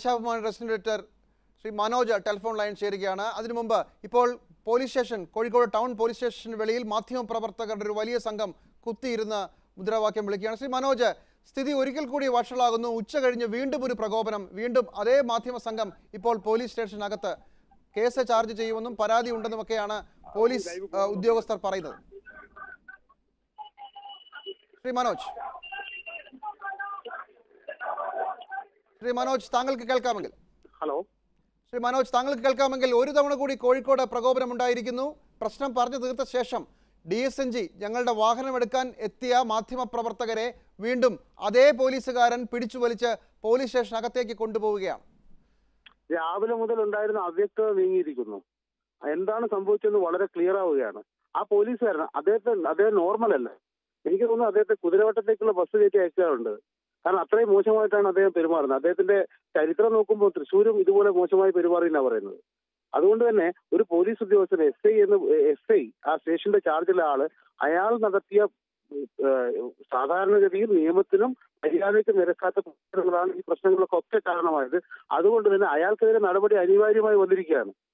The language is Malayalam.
Deshabhimani resident editor Shri Manoj telephone line ചേരുകയാണ് അതിനു മുമ്പ് ഇപ്പോൾ police station Kozhikode town police station വെളിയിൽ മാധ്യമപ്രവർത്തകരുടെ ഒരു വലിയ സംഘം കുത്തിയിരുന്ന് മുദ്രാവാക്യം വിളിക്കുകയാണ് ശ്രീ മനോജ് സ്ഥിതി ഒരിക്കൽ കൂടി വഷളാകുന്നു ഉച്ച കഴിഞ്ഞ് വീണ്ടും ഒരു പ്രകോപനം വീണ്ടും അതേ മാധ്യമ സംഘം ഇപ്പോൾ പോലീസ് സ്റ്റേഷനകത്ത് കേസ് ചാർജ് ചെയ്യുമെന്നും പരാതി ഉണ്ടെന്നുമൊക്കെയാണ് പോലീസ് ആ, ഉദ്യോഗസ്ഥർ പറയുന്നത് ശ്രീ മനോജ് ശ്രീ മനോജ് താങ്കൾക്ക് കേൾക്കാമെങ്കിൽ ഹലോ ശ്രീ മനോജ് താങ്കൾക്ക് കേൾക്കാമെങ്കിൽ ഒരു തവണ കൂടി കോഴിക്കോട് പ്രകോപനം ഉണ്ടായിരിക്കുന്നു പ്രശ്നം പറഞ്ഞു തീർത്ത ശേഷം ഡി എസ് എൻ ജി ഞങ്ങളുടെ വാഹനം എടുക്കാൻ എത്തിയ മാധ്യമപ്രവർത്തകരെ വീണ്ടും അതേ പോലീസുകാരൻ പിടിച്ചു വലിച്ച് പോലീസ് സ്റ്റേഷനകത്തേക്ക് കൊണ്ടുപോവുകയാണ് രാവിലെ മുതൽ ഉണ്ടായിരുന്ന അവ്യക്തത നീങ്ങിയിരിക്കുന്നു എന്താണ് സംഭവിച്ചതെന്ന് വളരെ ക്ലിയർ ആവുകയാണ് ആ പോലീസുകാരൻ അദ്ദേഹത്തെ അദ്ദേഹം നോർമൽ അല്ല എനിക്ക് തോന്നുന്നു അദ്ദേഹത്തെ കുതിരവട്ടത്തേക്കുള്ള ബസ് കയറ്റി അയക്കാറുണ്ട് കാരണം അത്രയും മോശമായിട്ടാണ് അദ്ദേഹം പെരുമാറുന്നത് അദ്ദേഹത്തിന്റെ ചരിത്രം നോക്കുമ്പോൾ തൃശ്ശൂരും ഇതുപോലെ മോശമായി പെരുമാറിയെന്നാ പറയുന്നത് അതുകൊണ്ട് തന്നെ ഒരു പോലീസ് ഉദ്യോഗസ്ഥൻ എസ് ഐ എന്ന് എസ് ഐ ആ സ്റ്റേഷന്റെ ചാർജിലെ ആള് അയാൾ നടത്തിയ ഏഹ്, സാധാരണഗതിയിൽ നിയമത്തിനും മര്യാദയ്ക്ക് നിരക്കാത്ത പ്രവർത്തനങ്ങളാണ് ഈ പ്രശ്നങ്ങളൊക്കെ ഒക്കെ കാരണമായത് അതുകൊണ്ട് തന്നെ അയാൾക്കെതിരെ നടപടി അനിവാര്യമായി വന്നിരിക്കുകയാണ്